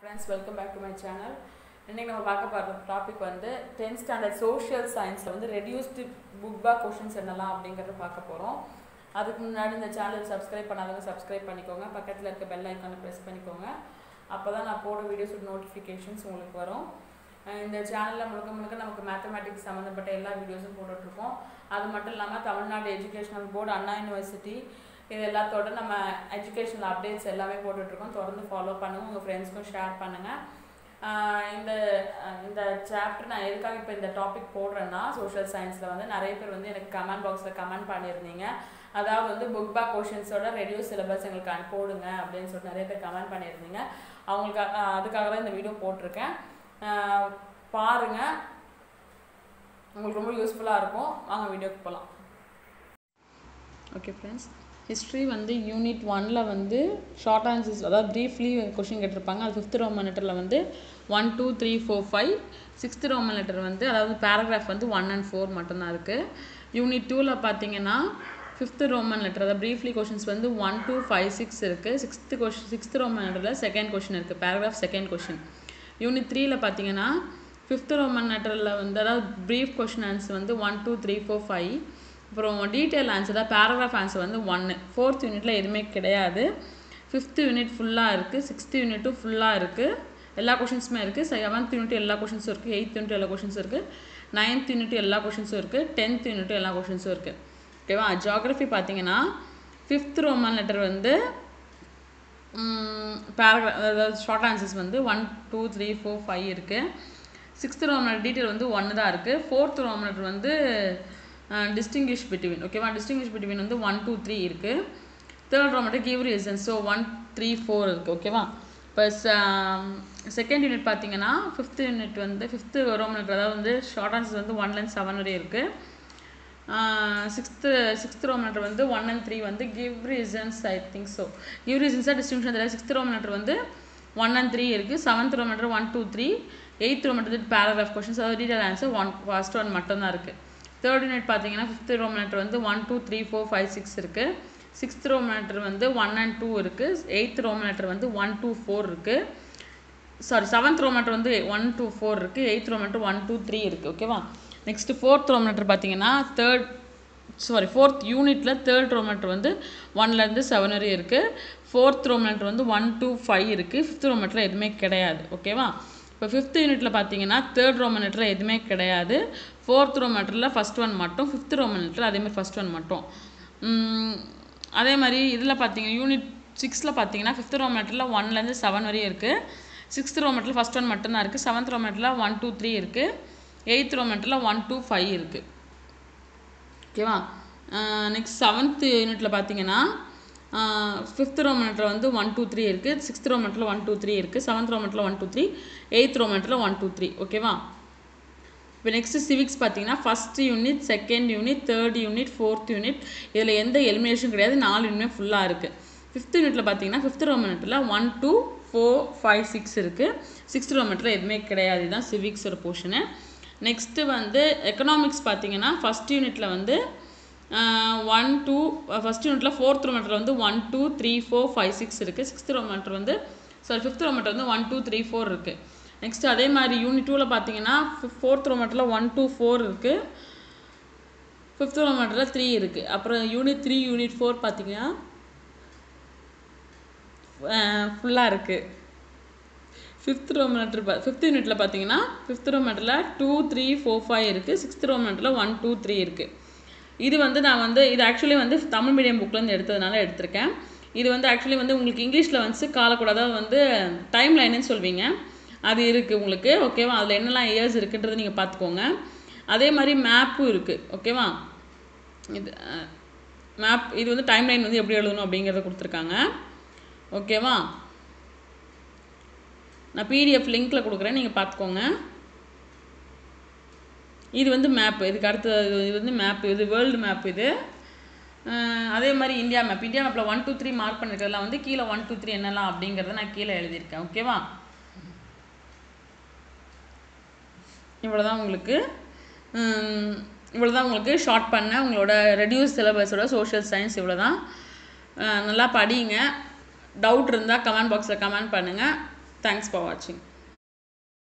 friends welcome back to my channel இன்றைக்கி நம்ம பார்க்க போகிற டாபிக் வந்து டென்த் ஸ்டாண்டர்ட் சோஷியல் சயின்ஸில் வந்து ரெடியூஸ்டு புக் பேக் கொஷின்ஸ் என்னலாம் அப்படிங்கிறத பார்க்க போகிறோம் அதுக்கு முன்னாடி இந்த சேனல் சப்ஸ்கிரைப் பண்ணாதவங்க சப்ஸ்கிரைப் பண்ணிக்கோங்க பக்கத்தில் இருக்க பெல் ஐக்கானை ப்ரெஸ் பண்ணிக்கோங்க அப்போ தான் நான் போட வீடியோஸோட நோட்டிஃபிகேஷன்ஸ் உங்களுக்கு வரும் அஹ் இந்த சேனலில் முழுக்க முழுக்க நமக்கு மேத்தமேட்டிக்ஸ் சம்மந்தப்பட்ட எல்லா வீடியோஸும் போட்டுட்ருக்கோம் அது மட்டும் இல்லாமல் தமிழ்நாடு எஜுகேஷனல் போர்டு அண்ணா யூனிவர்சிட்டி இது எல்லாத்தோட நம்ம எஜுகேஷனல் அப்டேட்ஸ் எல்லாமே போட்டுட்ருக்கோம் தொடர்ந்து ஃபாலோ பண்ணுங்கள் உங்கள் ஃப்ரெண்ட்ஸ்க்கும் ஷேர் பண்ணுங்கள் ஆஹ் இந்த அஹ் இந்த சாப்டர் நான் எதுக்காக இப்போ இந்த டாபிக் போடுறேன்னா சோஷியல் சயின்ஸில் வந்து நிறைய பேர் வந்து எனக்கு கமெண்ட் பாக்ஸில் கமெண்ட் பண்ணியிருந்தீங்க அதாவது வந்து புக் பேக் கொஷின்ஸோட ரெடியூஸ் சிலபஸ் எங்களுக்கு அனு- போடுங்க அப்படின்னு சொல்லிட்டு நிறைய பேர் கமெண்ட் பண்ணியிருந்தீங்க அவங்களுக்கு அஹ் அதுக்காக தான் இந்த வீடியோ போட்டிருக்கேன் ஆஹ் பாருங்க உங்களுக்கு ரொம்ப யூஸ்ஃபுல்லாக இருக்கும் வாங்க வீடியோக்கு போகலாம் ஓகே ஃப்ரெண்ட்ஸ் ஹிஸ்ட்ரி வந்து யூனிட் ஒனில் வந்து ஷார்ட் ஆன்சர்ஸ் அதாவது ப்ரீஃப்லி கொஷின் கேட்டிருப்பாங்க அது ஃபிஃப்த் ரோமன் லெட்டரில் வந்து one two three four five sixth roman letter வந்து அதாவது பேராகிராஃப் வந்து ஒன் அண்ட் ஃபோர் மட்டும்தான் இருக்குது யூனிட் டூவில் பார்த்தீங்கன்னா ஃபிஃப்த் ரோமன் லெட்டர் அதாவது ப்ரீஃப்லி கொஷின்ஸ் வந்து ஒன் டூ ஃபைவ் சிக்ஸ் இருக்குது சிக்ஸ்த்து கொஷின் சிக்ஸ்த் ரோமன் லெட்டரில் செகண்ட் கொஷின் இருக்குது பேராகிராஃப் செகண்ட் கொஷின் யூனிட் த்ரீயில் பார்த்தீங்கன்னா ஃபிஃப்த் ரோமன் லெட்டரில் வந்து அதாவது ப்ரீஃப் கொஷின் ஆன்சர் வந்து one two three four five அப்புறம் டீட்டெயில் ஆன்சர் தான் பேராகிராஃப் ஆன்சர் வந்து ஒன்று ஃபோர்த் யூனிட்டில் எதுவுமே கிடையாது ஃபிஃப்த் யூனிட் ஃபுல்லாக இருக்குது சிக்ஸ்த் யூனிட்டும் ஃபுல்லாக இருக்குது எல்லா கொஷின்ஸுமே இருக்குது செவன்த் யூனிட் எல்லா கொஷின்ஸும் இருக்குது எயித் யூனிட் எல்லா கொஷின்ஸும் இருக்குது நைன்த் யூனிட் எல்லா கொஷின்ஸும் இருக்குது டென்த் யூனிட் எல்லா கொஷின்ஸும் இருக்குது ஓகேவா ஜியாகிரஃபி பார்த்தீங்கன்னா ஃபிஃப்த் ரோமன் லெட்டர் வந்து பேராகிராஃப் அதாவது ஷார்ட் ஆன்சர்ஸ் வந்து one two three four five இருக்குது சிக்ஸ்த் ரோமன் டீட்டெயில் வந்து ஒன்று தான் இருக்குது ஃபோர்த் ரோமன் லெட்டர் வந்து டிஸ்டிங்கிஷ் பிட்வீன் ஓகேவா டிஸ்டிங்கிஷ் பிட்வீன் வந்து ஒன் டூ த்ரீ இருக்குது third roman give reason so one three four இருக்குது ஓகேவா இப்போ செகண்ட் யூனிட் பார்த்தீங்கன்னா ஃபிஃப்த் யூனிட் வந்து ஃபிஃப்த்து ரோமன் லெட்டர் அதாவது வந்து ஷார்ட் ஆன்சர்ஸ் வந்து ஒன்லேருந்து செவன் வரையும் இருக்குது சிக்ஸ்த்து சிக்ஸ்த் ரோமன் லெட்டர் வந்து ஒன் அண்ட் த்ரீ வந்து give reasons I think so give ரீசன்ஸாக டிஸ்டிங்ஷன் தெரியல சிக்ஸ்த் ரோமன் லெட்டர் வந்து ஒன் அண்ட் த்ரீ இருக்குது seventh roman letter one two three eighth roman letter paragraph questions அதாவது detail answer one first one மட்டும்தான் இருக்குது third unit பார்த்தீங்கன்னா fifth roman letter வந்து one two three four five six இருக்குது sixth roman letter வந்து one and two இருக்குது eighth roman letter வந்து one two four இருக்குது சாரி செவன்த் ரோமேட்டர் வந்து ஒன் டூ ஃபோர் இருக்குது eighth roman letter one two three இருக்குது ஓகேவா நெக்ஸ்ட்டு ஃபோர்த் ரோமேட்டர் பார்த்தீங்கன்னா தேர்ட் சாரி ஃபோர்த் யூனிட்டில் தேர்ட் ரோமேட்டர் வந்து ஒன்லேருந்து செவன் வரையும் இருக்குது ஃபோர்த் ரோமேட்டர் வந்து ஒன் டூ ஃபைவ் இருக்குது ஃபிஃப்த் ரோமேட்டரில் எதுவுமே கிடையாது ஓகேவா இப்போ ஃபிஃப்த் யூனிட்டில் பார்த்தீங்கன்னா தேர்ட் ரோமனேட்டரில் எதுவுமே கிடையாது ஃபோர்த் ரோமேட்டரில் ஃபஸ்ட் ஒன் மட்டும் ஃபிஃப்த் ரோமனேட்டரில் அதேமாதிரி ஃபஸ்ட் ஒன் மட்டும் உம், அதே மாதிரி இதில் பார்த்தீங்கன்னா யூனிட் சிக்ஸில் பார்த்தீங்கன்னா ஃபிஃப்த் ரோமேட்டரில் ஒன்லேருந்து செவன் வரையும் இருக்குது சிக்ஸ்த் ரோமேட்டரில் ஃபஸ்ட் ஒன் மட்டும்தான் இருக்குது செவன்த் ரோமேட்டரில் ஒன் டூ த்ரீ இருக்குது எயித் ரோமேட்டரில் ஒன் டூ ஃபைவ் இருக்குது ஓகேவா நெக்ஸ்ட் செவன்த் யூனிட்டில் பார்த்தீங்கன்னா ஃபிஃப்த் ரோமேட்டரில் வந்து ஒன் டூ த்ரீ இருக்குது சிக்ஸ்த் ரோமேட்டரில் ஒன் டூ த்ரீ இருக்குது செவன்த் ரோமேட்டரில் ஒன் டூ த்ரீ எயித் ரோமேட்டரில் ஒன் டூ த்ரீ ஓகேவா இப்போ நெக்ஸ்ட் சிவிக்ஸ் பார்த்தீங்கன்னா first unit second unit third unit fourth unit இதில் எந்த எலிமினேஷன் கிடையாது நாலு யூனிட் ஃபுல்லாக இருக்குது ஃபிஃப்த் யூனிட்டில் பார்த்தீங்கன்னா ஃபிஃப்த் ரோமனெட்டில் one two four five six இருக்குது சிக்ஸ்த் ரோமனெட்டில் எதுவுமே கிடையாது இதுதான் சிவிக்ஸோட போர்ஷனு நெக்ஸ்ட்டு வந்து எக்கனாமிக்ஸ் பார்த்தீங்கன்னா ஃபஸ்ட் யூனிட்டில் வந்து ஒன் டூ ஃபஸ்ட் யூனிட்டில் ஃபோர்த் ரோமீட்டர் வந்து one two three four five six இருக்குது சிக்ஸ்த் ரோமீட்டர் வந்து சாரி ஃபிஃப்த் ரோமீட்டர் வந்து ஒன் டூ த்ரீ ஃபோர் இருக்குது நெக்ஸ்ட் அதே மாதிரி யூனிட் டூவில் பார்த்தீங்கன்னா ஃபோர்த் ரோமீட்டரில் ஒன் டூ ஃபோர் இருக்குது ஃபிஃப்த் ரோமீட்டரில் த்ரீ இருக்குது அப்புறம் யூனிட் த்ரீ யூனிட் ஃபோர் பார்த்தீங்கன்னா ஃபுல்லாக இருக்குது ஃபிஃப்த் ரோமீட்டர் பா ஃபிஃப்த் யூனிட்டில் பார்த்தீங்கன்னா ஃபிஃப்த் ரோமீட்டரில் டூ த்ரீ ஃபோர் ஃபைவ் இருக்குது sixth roman letter one two three இருக்குது இது வந்து நான் வந்து இது ஆக்சுவலி வந்து தமிழ் மீடியம் புக்லேருந்து எடுத்ததுனால எடுத்திருக்கேன் இது வந்து ஆக்சுவலி வந்து உங்களுக்கு இங்கிலீஷில் வந்து காலக்கூடாத வந்து டைம் லைனுன்னு சொல்வீங்க அது இருக்குது உங்களுக்கு ஓகேவா அதில் என்னெல்லாம் இயர்ஸ் இருக்குன்றது நீங்கள் பார்த்துக்கோங்க அதே மாதிரி மேப்பும் இருக்குது ஓகேவா இது மேப் இது வந்து டைம் லைன் வந்து எப்படி எழுதணும் அப்படிங்கிறத கொடுத்துருக்காங்க ஓகேவா நான் பிடிஎஃப் லிங்க்கில் கொடுக்குறேன் நீங்கள் பார்த்துக்கோங்க இது வந்து மேப் இதுக்கு அடுத்து இது வந்து மேப் இது வேர்ல்டு மேப் இது அஹ் அதே மாதிரி இந்தியா மேப் இந்தியா மேப்பில் ஒன் டூ த்ரீ மார்க் பண்ணிருக்கிறதுலாம் வந்து கீழே ஒன் டூ த்ரீ என்னெல்லாம் அப்படிங்கிறத நான் கீழே எழுதியிருக்கேன் ஓகேவா இவ்வளோதான் உங்களுக்கு இவ்வளோதான் உங்களுக்கு ஷார்ட் பண்ண உங்களோட ரெடியூஸ் சிலபஸோட சோஷியல் சயின்ஸ் இவ்வளோ தான் நல்லா படிங்க டவுட் இருந்தால் கமெண்ட் பாக்ஸில் கமெண்ட் பண்ணுங்கள் தேங்க்ஸ் ஃபார் வாட்சிங்